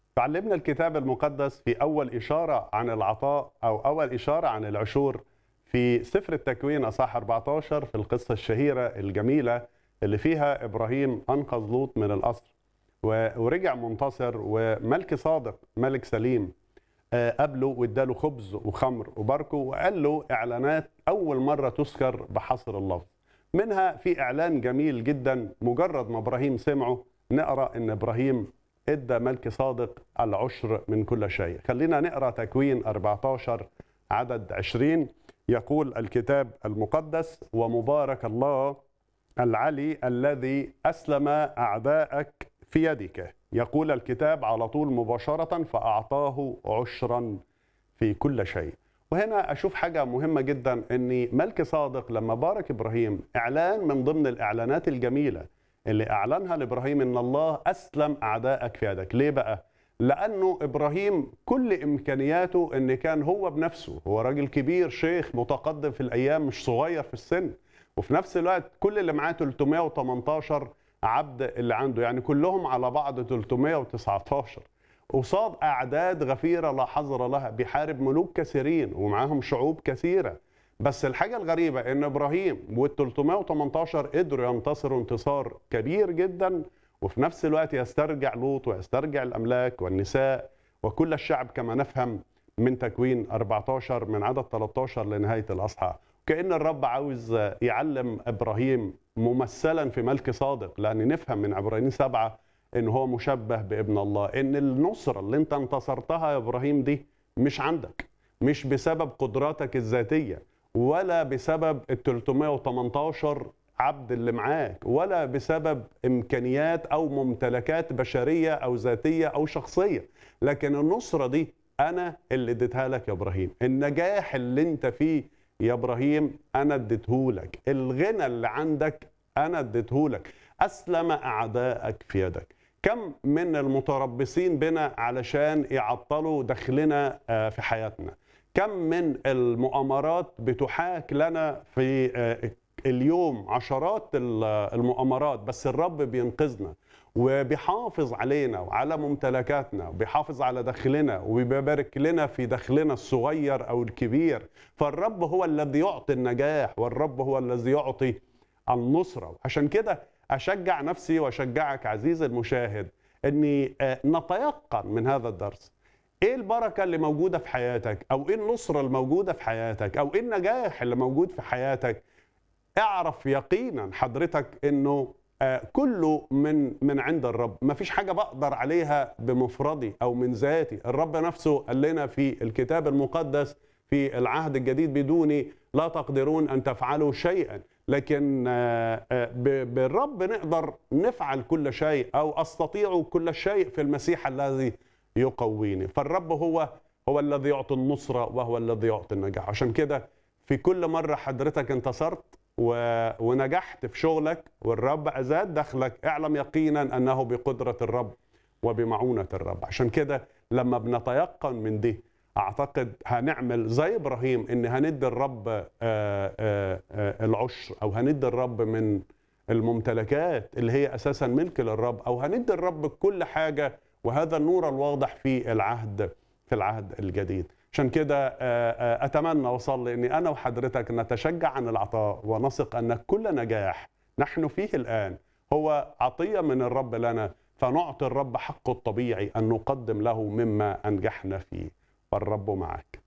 تعلمنا الكتاب المقدس في أول إشارة عن العطاء أو أول إشارة عن العشور في سفر التكوين أصحاح 14 في القصة الشهيرة الجميلة اللي فيها إبراهيم أنقذ لوط من الأسر و- ورجع منتصر وملك صادق ملك سليم آه، قابله واداله خبز وخمر وباركه وقال له إعلانات أول مرة تذكر بحصر اللفظ منها في إعلان جميل جدا مجرد ما إبراهيم سمعه نقرأ إن إبراهيم ادى ملك صادق العشر من كل شيء خلينا نقرا تكوين 14 عدد 20 يقول الكتاب المقدس ومبارك الله العلي الذي اسلم اعداءك في يدك يقول الكتاب على طول مباشره فاعطاه عشرا في كل شيء وهنا اشوف حاجه مهمه جدا ان ملك صادق لما بارك ابراهيم اعلان من ضمن الاعلانات الجميله اللي اعلنها لابراهيم ان الله اسلم اعدائك في يدك ليه بقى لانه ابراهيم كل امكانياته ان كان هو بنفسه هو راجل كبير شيخ متقدم في الايام مش صغير في السن وفي نفس الوقت كل اللي معاه 318 عبد اللي عنده يعني كلهم على بعض 319 قصاد اعداد غفيره لا حظر لها بيحارب ملوك كثيرين ومعاهم شعوب كثيره بس الحاجه الغريبه ان ابراهيم وال 318 قدروا ينتصروا انتصار كبير جدا وفي نفس الوقت يسترجع لوط ويسترجع الاملاك والنساء وكل الشعب كما نفهم من تكوين 14 من عدد 13 لنهايه الاصحاح كان الرب عاوز يعلم ابراهيم ممثلا في ملك صادق لان نفهم من عبرانيين سبعه ان هو مشبه بابن الله ان النصره اللي انت انتصرتها يا ابراهيم دي مش عندك مش بسبب قدراتك الذاتيه ولا بسبب ال 318 عبد اللي معاك ولا بسبب امكانيات او ممتلكات بشريه او ذاتيه او شخصيه لكن النصره دي انا اللي اديتها لك يا ابراهيم النجاح اللي انت فيه يا ابراهيم انا اديتهولك الغنى اللي عندك انا اديتهولك اسلم اعدائك في يدك كم من المتربصين بنا علشان يعطلوا دخلنا آه، في حياتنا كم من المؤامرات بتحاك لنا في آه، اليوم عشرات ال- المؤامرات بس الرب بينقذنا وبيحافظ علينا وعلى ممتلكاتنا وبيحافظ على دخلنا وبيبارك لنا في دخلنا الصغير او الكبير فالرب هو الذي يعطي النجاح والرب هو الذي يعطي النصره عشان كده اشجع نفسي واشجعك عزيزي المشاهد اني آه، نتيقن من هذا الدرس ايه البركه اللي موجوده في حياتك او ايه النصره الموجوده في حياتك او ايه النجاح اللي موجود في حياتك اعرف يقينا حضرتك انه آه، كله من من عند الرب ما فيش حاجه بقدر عليها بمفردي او من ذاتي الرب نفسه قال لنا في الكتاب المقدس في العهد الجديد بدوني لا تقدرون ان تفعلوا شيئا لكن آه، آه، ب- بالرب نقدر نفعل كل شيء او استطيع كل شيء في المسيح الذي يقويني فالرب هو هو الذي يعطي النصره وهو الذي يعطي النجاح عشان كده في كل مره حضرتك انتصرت و... ونجحت في شغلك والرب أزاد دخلك اعلم يقينا أنه بقدرة الرب وبمعونة الرب عشان كده لما بنتيقن من دي أعتقد هنعمل زي إبراهيم إن هندي الرب آه، آه، آه، العشر أو هندي الرب من الممتلكات اللي هي أساسا ملك للرب أو هندي الرب كل حاجة وهذا النور الواضح في العهد في العهد الجديد عشان كده آه، آه، اتمنى واصلي اني انا وحضرتك نتشجع عن العطاء ونثق ان كل نجاح نحن فيه الان هو عطيه من الرب لنا فنعطي الرب حقه الطبيعي ان نقدم له مما انجحنا فيه فالرب معك